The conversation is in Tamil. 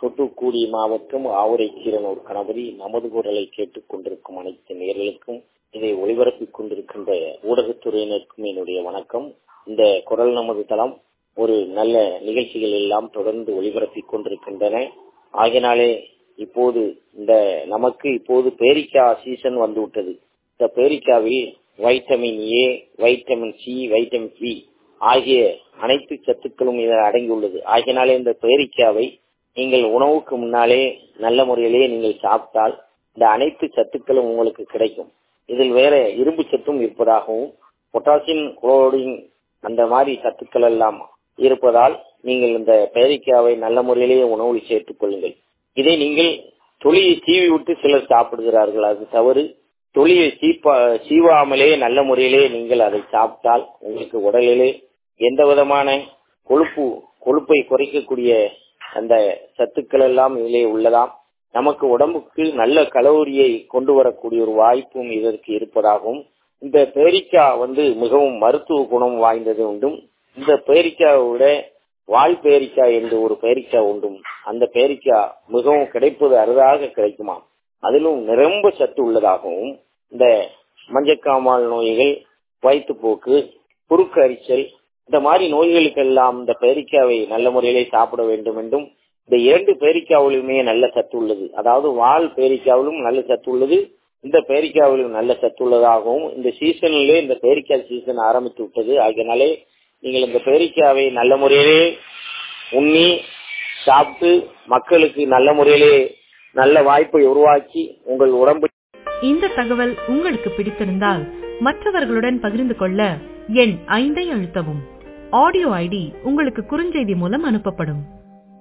தூத்துக்குடி மாவட்டம் ஆவுரை கீரனூர் கணபதி நமது குரலை கேட்டுக் கொண்டிருக்கும் அனைத்து நேர்களுக்கும் இதை ஒளிபரப்பிக் கொண்டிருக்கின்ற ஊடகத்துறையினருக்கும் என்னுடைய வணக்கம் இந்த குரல் நமது தளம் ஒரு நல்ல நிகழ்ச்சிகள் எல்லாம் தொடர்ந்து ஒளிபரப்பிக் கொண்டிருக்கின்றன ஆகினாலே இப்போது இந்த நமக்கு இப்போது பேரிக்கா சீசன் வந்து விட்டது இந்த பேரிக்காவில் vitamin A vitamin C vitamin B ஆகிய அனைத்து சத்துக்களும் இதில் அடங்கியுள்ளது ஆகினாலே இந்த பேரிக்காவை நீங்கள் உணவுக்கு முன்னாலே நல்ல முறையிலே நீங்கள் சாப்பிட்டால் இந்த அனைத்து சத்துக்களும் உங்களுக்கு கிடைக்கும் இதில் வேற இரும்பு சத்தும் இருப்பதாகவும் பொட்டாசியம் குளோரின் அந்த மாதிரி சத்துக்கள் எல்லாம் இருப்பதால் நீங்கள் இந்த பேரிக்காவை நல்ல முறையிலேயே உணவில் சேர்த்துக் கொள்ளுங்கள் இதை நீங்கள் தொழியை சீவி விட்டு சிலர் சாப்பிடுகிறார்கள் அது தவறு தொழியை சீப்பா சீவாமலே நல்ல முறையிலே நீங்கள் அதை சாப்பிட்டால் உங்களுக்கு உடலிலே எந்த விதமான கொழுப்பு கொழுப்பை குறைக்கக்கூடிய அந்த சத்துக்கள் எல்லாம் இதிலே உள்ளதாம் நமக்கு உடம்புக்கு நல்ல கலோரியை கொண்டு வரக்கூடிய ஒரு வாய்ப்பும் இதற்கு இருப்பதாகவும் இந்த பேரிக்கா வந்து மிகவும் மருத்துவ குணம் வாய்ந்தது உண்டும் இந்த பேரிக்காவோட வால் பேரிக்கா என்று ஒரு பேரிக்கா உண்டும் அந்த பேரிக்கா மிகவும் கிடைப்பது அரிதாக கிடைக்குமா அதிலும் நிரம்ப சத்து உள்ளதாகவும் இந்த மஞ்சக்காமால் நோய்கள் வயிற்றுப்போக்கு குறுக்கு அரிச்சல் இந்த மாதிரி நோய்களுக்கெல்லாம் இந்த பேரிக்காவை நல்ல முறையிலே சாப்பிட வேண்டும் என்றும் இந்த இரண்டு பேரிக்காவிலுமே நல்ல சத்து உள்ளது அதாவது வால் பேரிக்காவிலும் நல்ல சத்து உள்ளது இந்த பேரிக்காவிலும் நல்ல சத்து உள்ளதாகவும் இந்த சீசனிலே இந்த பேரிக்காய் சீசன் ஆரம்பித்து விட்டது ஆகியனாலே நீங்கள் இந்த பேரிக்காவை நல்ல முறையிலே உண்ணி சாப்பிட்டு மக்களுக்கு நல்ல முறையிலே நல்ல வாய்ப்பை உருவாக்கி உங்கள் உடம்பு இந்த தகவல் உங்களுக்கு பிடித்திருந்தால் மற்றவர்களுடன் பகிர்ந்து கொள்ள எண் ஐந்தை அழுத்தவும் ஆடியோ ஐடி உங்களுக்கு குறுஞ்செய்தி மூலம் அனுப்பப்படும்